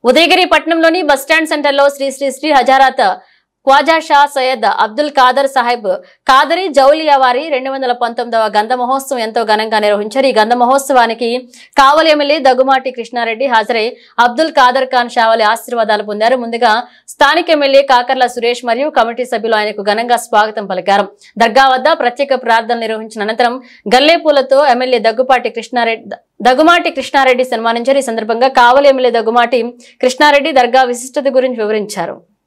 ఉదయగిరి పట్టణంలోని బస్టాండ్ సెంటర్లో శ్రీ శ్రీ శ్రీ హజారాత్ ఖ్వాజా షా సయ్యద్ అబ్దుల్ ఖాదర్ సాహెబ్ కాదరి జౌలియా వారి రెండు వందల పంతొమ్మిదవ గంధ మహోత్సవం ఎంతో ఘనంగా నిర్వహించారు ఈ గంధ మహోత్సవానికి కావలి ఎమ్మెల్యే దగ్గుమాటి కృష్ణారెడ్డి హాజరై అబ్దుల్ ఖాదర్ ఖాన్ షావలి ఆశీర్వాదాలు పొందారు ముందుగా స్థానిక ఎమ్మెల్యే కాకర్ల సురేష్ మరియు కమిటీ సభ్యులు ఆయనకు ఘనంగా స్వాగతం పలికారు దర్గా వద్ద ప్రత్యేక ప్రార్థనలు నిర్వహించిన అనంతరం గల్లే పూలతో ఎమ్మెల్యే దగ్గుపాటి కృష్ణారెడ్డి దగ్గుమాటి కృష్ణారెడ్డి సన్మానించారు ఈ సందర్భంగా కావలి ఎమ్మెల్యే దగ్గుమాటి కృష్ణారెడ్డి దర్గా విశిష్టత గురించి వివరించారు